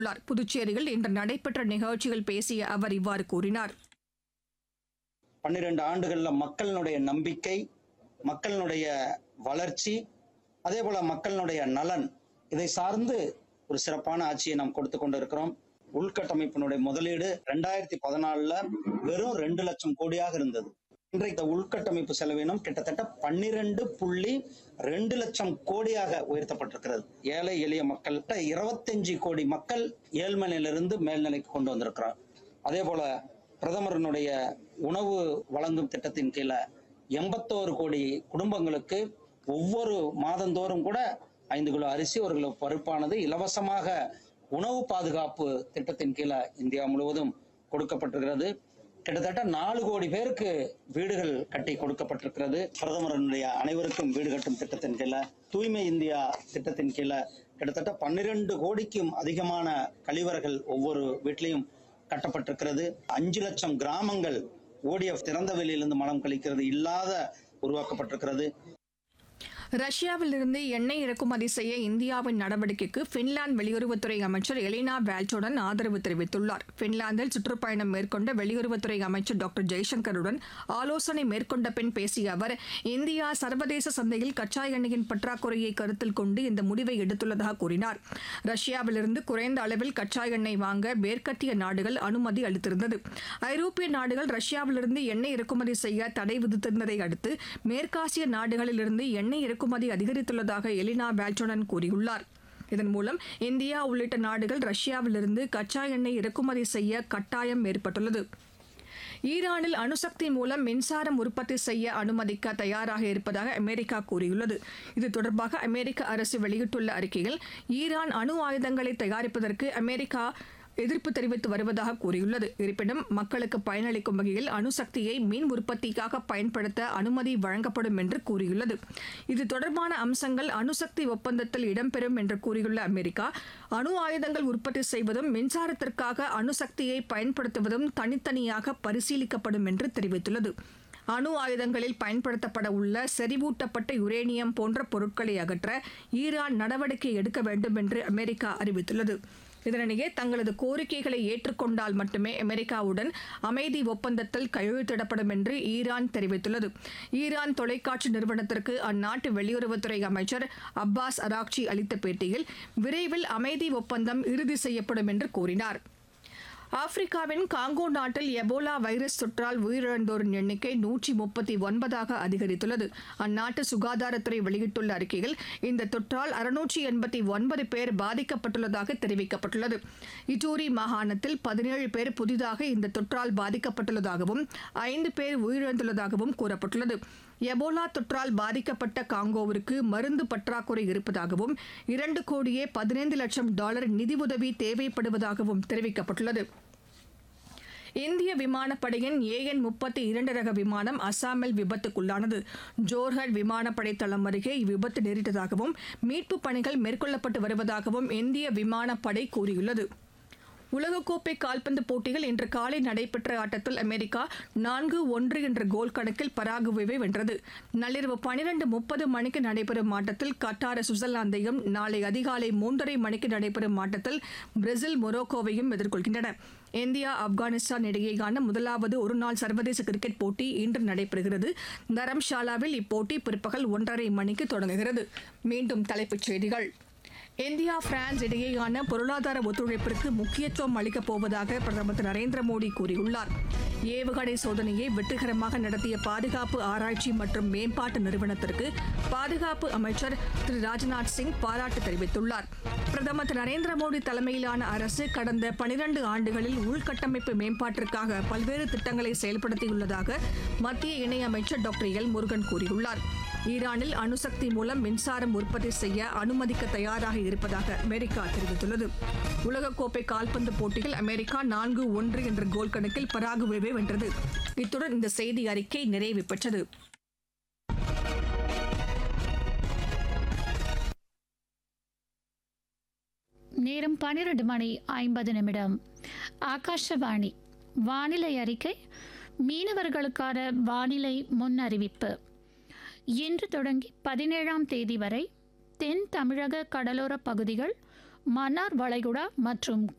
உள்ளார் புதுச்சேரியில் இன்று நடைபெற்ற நிகழ்ச்சியில் பேசிய அவர் இவ்வாறு கூறினார் பன்னிரண்டு ஆண்டுகள்ல மக்களினுடைய நம்பிக்கை மக்களினுடைய வளர்ச்சி அதே போல மக்களினுடைய நலன் இதை சார்ந்து ஒரு சிறப்பான ஆட்சியை நாம் கொடுத்து கொண்டு இருக்கிறோம் உள்கட்டமைப்பினுடைய முதலீடு ரெண்டாயிரத்தி பதினாலுல வெறும் ரெண்டு லட்சம் கோடியாக இருந்தது இன்றைக்கு இந்த உள்கட்டமைப்பு செலவினம் கிட்டத்தட்ட பன்னிரண்டு புள்ளி ரெண்டு லட்சம் கோடியாக உயர்த்தப்பட்டிருக்கிறது ஏழை எளிய மக்கள் இருபத்தஞ்சு கோடி மக்கள் ஏழ்மனையிலிருந்து மேல்நிலைக்கு கொண்டு வந்திருக்கிறார் அதே போல பிரதமரனுடைய உணவு வழங்கும் திட்டத்தின் கீழே எண்பத்தோரு கோடி குடும்பங்களுக்கு ஒவ்வொரு மாதந்தோறும் கூட ஐந்து கிலோ அரிசி ஒரு கிலோ பருப்பானது இலவசமாக உணவு பாதுகாப்பு திட்டத்தின் கீழே இந்தியா முழுவதும் கொடுக்கப்பட்டிருக்கிறது கிட்டத்தட்ட நாலு கோடி பேருக்கு வீடுகள் கட்டி கொடுக்கப்பட்டிருக்கிறது பிரதமரனுடைய அனைவருக்கும் வீடு கட்டும் திட்டத்தின் கீழே தூய்மை இந்தியா திட்டத்தின் கீழே கிட்டத்தட்ட பன்னிரண்டு கோடிக்கும் அதிகமான கழிவறைகள் ஒவ்வொரு வீட்லையும் கட்டப்பட்டிருக்கிறது அஞ்சு லட்சம் கிராமங்கள் ஓடிஎஃப் திறந்த வெளியிலிருந்து மலம் கழிக்கிறது இல்லாத உருவாக்கப்பட்டிருக்கிறது ரஷ்யாவிலிருந்து எண்ணெய் இறக்குமதி செய்ய இந்தியாவின் நடவடிக்கைக்கு பின்லாந்து வெளியுறவுத்துறை அமைச்சர் எலினா வேல்டோடன் ஆதரவு தெரிவித்துள்ளார் பின்லாந்தில் சுற்றுப்பயணம் மேற்கொண்ட வெளியுறவுத்துறை அமைச்சர் டாக்டர் ஜெய்சங்கருடன் ஆலோசனை மேற்கொண்ட பின் பேசிய அவர் இந்தியா சர்வதேச சந்தையில் கச்சா எண்ணெயின் பற்றாக்குறையை கருத்தில் கொண்டு இந்த முடிவை எடுத்துள்ளதாக கூறினார் ரஷ்யாவிலிருந்து குறைந்த அளவில் கச்சா எண்ணெய் வாங்க மேற்கத்திய நாடுகள் அனுமதி அளித்திருந்தது ஐரோப்பிய நாடுகள் ரஷ்யாவிலிருந்து எண்ணெய் இறக்குமதி செய்ய தடை விதித்திருந்ததை அடுத்து மேற்காசிய நாடுகளிலிருந்து எண்ணெய் இறக்குமதி அதிகரித்துள்ளதாக எலினா வேல்டோனன் கூறியுள்ளார் இதன் மூலம் இந்தியா உள்ளிட்ட நாடுகள் ரஷ்யாவிலிருந்து கச்சா எண்ணெய் இறக்குமதி செய்ய கட்டாயம் ஏற்பட்டுள்ளது ஈரானில் அணுசக்தி மூலம் மின்சாரம் உற்பத்தி செய்ய அனுமதிக்க தயாராக இருப்பதாக அமெரிக்கா கூறியுள்ளது இது தொடர்பாக அமெரிக்க அரசு வெளியிட்டுள்ள அறிக்கையில் ஈரான் அணு ஆயுதங்களை தயாரிப்பதற்கு அமெரிக்கா எதிர்ப்பு தெரிவித்து வருவதாக கூறியுள்ளது இருப்பினும் மக்களுக்கு பயனளிக்கும் வகையில் அணுசக்தியை மின் உற்பத்திக்காக பயன்படுத்த அனுமதி வழங்கப்படும் என்று கூறியுள்ளது இது தொடர்பான அம்சங்கள் அணுசக்தி ஒப்பந்தத்தில் இடம்பெறும் என்று கூறியுள்ள அமெரிக்கா அணு ஆயுதங்கள் உற்பத்தி செய்வதும் மின்சாரத்திற்காக அணுசக்தியை பயன்படுத்துவதும் தனித்தனியாக பரிசீலிக்கப்படும் என்று தெரிவித்துள்ளது அணு ஆயுதங்களில் பயன்படுத்தப்பட உள்ள செறிவூட்டப்பட்ட யுரேனியம் போன்ற பொருட்களை அகற்ற ஈரான் நடவடிக்கை எடுக்க வேண்டும் என்று அமெரிக்கா அறிவித்துள்ளது இதனிடையே தங்களது கோரிக்கைகளை ஏற்றுக்கொண்டால் மட்டுமே அமெரிக்காவுடன் அமைதி ஒப்பந்தத்தில் கையெழுத்திடப்படும் என்று ஈரான் தெரிவித்துள்ளது ஈரான் தொலைக்காட்சி நிறுவனத்திற்கு அந்நாட்டு வெளியுறவுத்துறை அமைச்சர் அப்பாஸ் அராக்சி அளித்த பேட்டியில் விரைவில் அமைதி ஒப்பந்தம் இறுதி செய்யப்படும் என்று கூறினார் ஆப்பிரிக்காவின் காங்கோ நாட்டில் எபோலா வைரஸ் தொற்றால் உயிரிழந்தோரின் எண்ணிக்கை நூற்றி முப்பத்தி ஒன்பதாக அதிகரித்துள்ளது அந்நாட்டு சுகாதாரத்துறை வெளியிட்டுள்ள அறிக்கையில் இந்த தொற்றால் அறுநூற்றி எண்பத்தி ஒன்பது பேர் பாதிக்கப்பட்டுள்ளதாக தெரிவிக்கப்பட்டுள்ளது இட்டூரி மாகாணத்தில் பதினேழு பேர் புதிதாக இந்த தொற்றால் பாதிக்கப்பட்டுள்ளதாகவும் ஐந்து பேர் உயிரிழந்துள்ளதாகவும் கூறப்பட்டுள்ளது எபோலா தொற்றால் பாதிக்கப்பட்ட காங்கோவிற்கு மருந்து பற்றாக்குறை இருப்பதாகவும் இரண்டு கோடியே பதினைந்து லட்சம் டாலர் நிதியுதவி தேவைப்படுவதாகவும் தெரிவிக்கப்பட்டுள்ளது இந்திய விமானப்படையின் ஏஎன் முப்பத்தி இரண்டு ரக விமானம் அசாமில் விபத்துக்குள்ளானது ஜோர்ஹட் விமானப்படை தளம் அருகே இவ்விபத்து நேரிட்டதாகவும் மீட்புப் பணிகள் மேற்கொள்ளப்பட்டு வருவதாகவும் இந்திய விமானப்படை கூறியுள்ளது உலகக்கோப்பை கால்பந்து போட்டியில் இன்று காலை நடைபெற்ற ஆட்டத்தில் அமெரிக்கா நான்கு ஒன்று என்ற கோல் கணக்கில் பராகுவேவை வென்றது நள்ளிரவு பனிரெண்டு முப்பது மணிக்கு நடைபெறும் ஆட்டத்தில் கட்டார் சுவிட்சர்லாந்தையும் நாளை அதிகாலை மூன்றரை மணிக்கு நடைபெறும் ஆட்டத்தில் பிரேசில் மொரோக்கோவையும் எதிர்கொள்கின்றன இந்தியா ஆப்கானிஸ்தான் இடையேயான முதலாவது ஒருநாள் சர்வதேச கிரிக்கெட் போட்டி இன்று நடைபெறுகிறது தரம்ஷாலாவில் இப்போட்டி பிற்பகல் ஒன்றரை மணிக்கு தொடங்குகிறது மீண்டும் தலைப்புச் செய்திகள் இந்தியா பிரான்ஸ் இடையேயான பொருளாதார ஒத்துழைப்பிற்கு முக்கியத்துவம் அளிக்கப் போவதாக பிரதமர் திரு நரேந்திர மோடி கூறியுள்ளார் ஏவுகணை சோதனையை வெற்றிகரமாக நடத்திய பாதுகாப்பு ஆராய்ச்சி மற்றும் மேம்பாட்டு நிறுவனத்திற்கு பாதுகாப்பு அமைச்சர் திரு ராஜ்நாத் சிங் பாராட்டு தெரிவித்துள்ளார் பிரதமர் திரு நரேந்திர மோடி தலைமையிலான அரசு கடந்த பனிரண்டு ஆண்டுகளில் உள்கட்டமைப்பு மேம்பாட்டிற்காக பல்வேறு திட்டங்களை செயல்படுத்தியுள்ளதாக மத்திய இணையமைச்சர் டாக்டர் எல் முருகன் கூறியுள்ளார் ஈரானில் அணுசக்தி மூலம் மின்சாரம் உற்பத்தி செய்ய அனுமதிக்க தயாராக இருப்பதாக அமெரிக்கா தெரிவித்துள்ளது உலகக்கோப்பை கால்பந்து போட்டியில் அமெரிக்கா நான்கு ஒன்று என்ற கோல் கணக்கில் பராகுவேவை வென்றது இத்துடன் இந்த செய்தி அறிக்கை நிறைவு பெற்றது நேரம் பன்னிரண்டு மணி ஐம்பது நிமிடம் ஆகாஷவாணி வானிலை அறிக்கை மீனவர்களுக்கான வானிலை முன் அறிவிப்பு இன்று தொடங்கி பதினேழாம் தேதி வரை தென் தமிழக கடலோர பகுதிகள் மன்னார் வளைகுடா மற்றும்